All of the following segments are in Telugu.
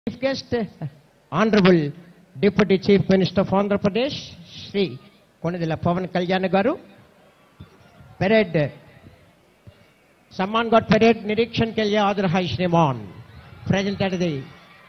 Chief guest, Honorable Deputy Chief Minister of Andhra Pradesh, Sri Konadila Pavan Kalyan garu. Parade, Samman got parade Nirikshan के लिए आदर है श्रीमान present at the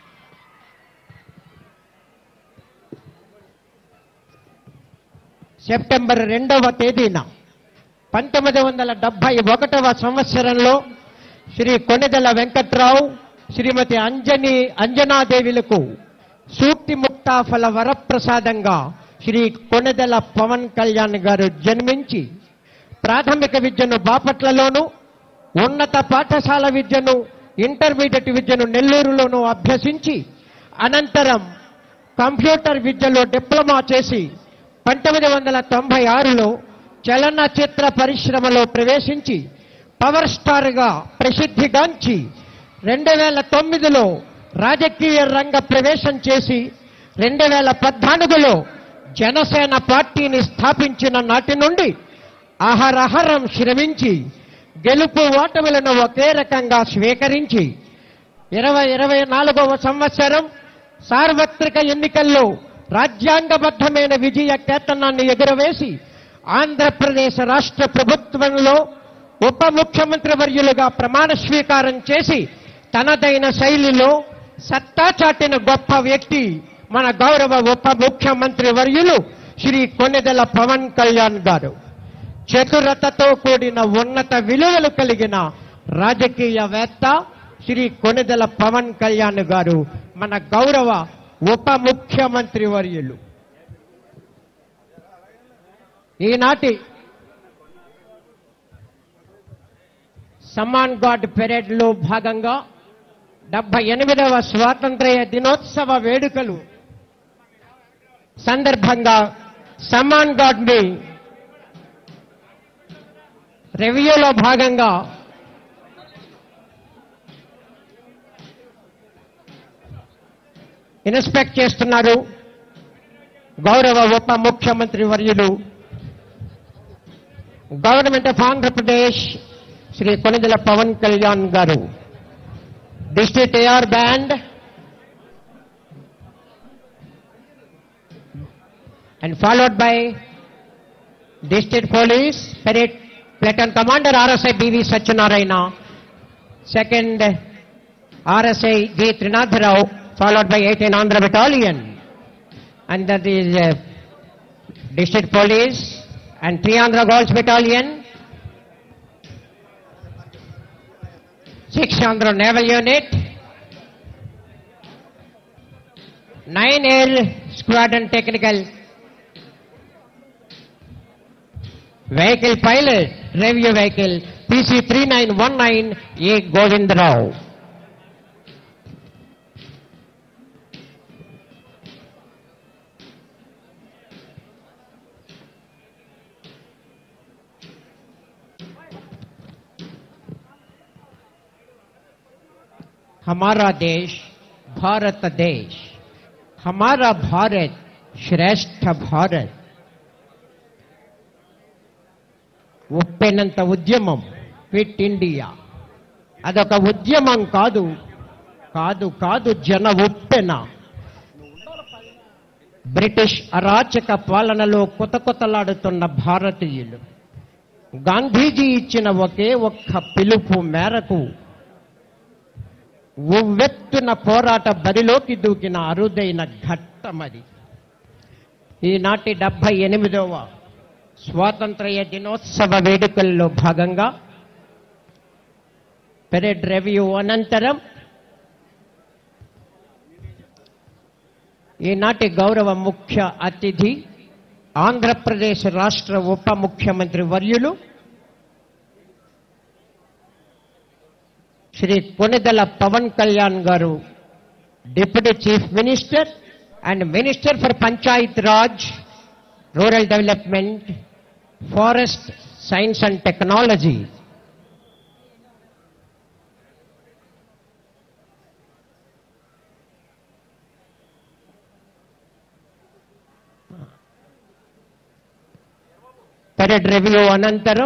సెప్టెంబర్ రెండవ తేదీన పంతొమ్మిది వందల డెబ్బై ఒకటవ సంవత్సరంలో శ్రీ కొనెదల వెంకట్రావు శ్రీమతి అంజని అంజనాదేవిలకు సూక్తి ముక్తాఫల వరప్రసాదంగా శ్రీ కొనెదల పవన్ కళ్యాణ్ గారు జన్మించి ప్రాథమిక విద్యను బాపట్లలోను ఉన్నత పాఠశాల విద్యను ఇంటర్మీడియట్ విద్యను నెల్లూరులోనూ అభ్యసించి అనంతరం కంప్యూటర్ విద్యలో డిప్లొమా చేసి పంతొమ్మిది వందల తొంభై ఆరులో చలనచిత్ర పరిశ్రమలో ప్రవేశించి పవర్ స్టార్గా ప్రసిద్ధిగాంచి రెండు వేల తొమ్మిదిలో రాజకీయ రంగ ప్రవేశం చేసి రెండు వేల పద్నాలుగులో జనసేన పార్టీని స్థాపించిన నాటి నుండి అహరహరం శ్రమించి గెలుపు ఓటములను ఒకే రకంగా స్వీకరించి ఇరవై ఇరవై నాలుగవ సంవత్సరం సార్వత్రిక ఎన్నికల్లో రాజ్యాంగబద్ధమైన విజయ కేతనాన్ని ఎగురవేసి ఆంధ్రప్రదేశ్ రాష్ట్ర ప్రభుత్వంలో ఉప ముఖ్యమంత్రి వర్యులుగా ప్రమాణ స్వీకారం చేసి తనదైన శైలిలో సత్తా చాటిన గొప్ప వ్యక్తి మన గౌరవ ఉప ముఖ్యమంత్రి వర్యులు శ్రీ కొనెదల పవన్ కళ్యాణ్ గారు చతురతతో కూడిన ఉన్నత విలువలు కలిగిన రాజకీయవేత్త శ్రీ కొనెదల పవన్ కళ్యాణ్ గారు మన గౌరవ ఉప ముఖ్యమంత్రి వర్యులు ఈనాటి సమ్మాన్ గాడ్ పెరేడ్ లో భాగంగా డెబ్బై ఎనిమిదవ స్వాతంత్ర్య దినోత్సవ వేడుకలు సందర్భంగా సమ్మాన్ గాడ్ ని రివ్యూలో భాగంగా ఇన్స్పెక్ట్ చేస్తున్నారు గౌరవ ఉప ముఖ్యమంత్రి వర్యులు government of Andhra Pradesh Shri Konidela Pawan Kalyan garu district AR band and followed by district police parade platoon commander RSI B V Satyanarayana second RSI G. Trinath followed by 18 Andhra Battalion. And that is uh, District Police and 3 Andhra Girls Battalion, 6 Andhra Naval Unit, 9 Air Squadron Technical Vehicle Pilot, Review Vehicle, PC 3919 A. Govind Rao. हमारा देश भारत देश हमारा भारत శ్రేష్ఠ భారత్ ఉప్పెనంత ఉద్యమం ఫిట్ ఇండియా అదొక ఉద్యమం కాదు కాదు కాదు జన ఉప్పెన బ్రిటిష్ అరాచక పాలనలో కొత్త కొత్తలాడుతున్న భారతీయులు గాంధీజీ ఇచ్చిన ఒకే ఒక్క పిలుపు మేరకు ఉవ్వెత్తున పోరాట బరిలోకి దూకిన అరుదైన ఘట్టమది ఈనాటి డెబ్బై ఎనిమిదవ స్వాతంత్ర్య దినోత్సవ వేడుకల్లో భాగంగా పెరేడ్ రివ్యూ అనంతరం ఈనాటి గౌరవ ముఖ్య అతిథి ఆంధ్రప్రదేశ్ రాష్ట్ర ఉప ముఖ్యమంత్రి వర్యులు Shri Konidela Pawan Kalyan garu deputy chief minister and minister for panchayat raj rural development forest science and technology parade review అనంతరం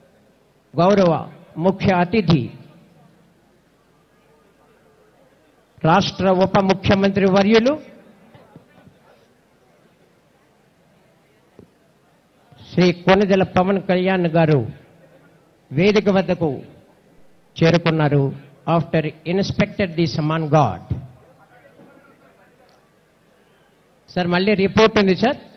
గౌరవ ముఖ్య అతిథి రాష్ట్ర ఉప ముఖ్యమంత్రి వర్యులు శ్రీ కొనిదెల పవన్ కళ్యాణ్ గారు వేదిక వద్దకు చేరుకున్నారు ఆఫ్టర్ ఇన్స్పెక్టెడ్ ది సమాన్ గాడ్ సార్ మళ్ళీ రిపోర్ట్ ఉంది సార్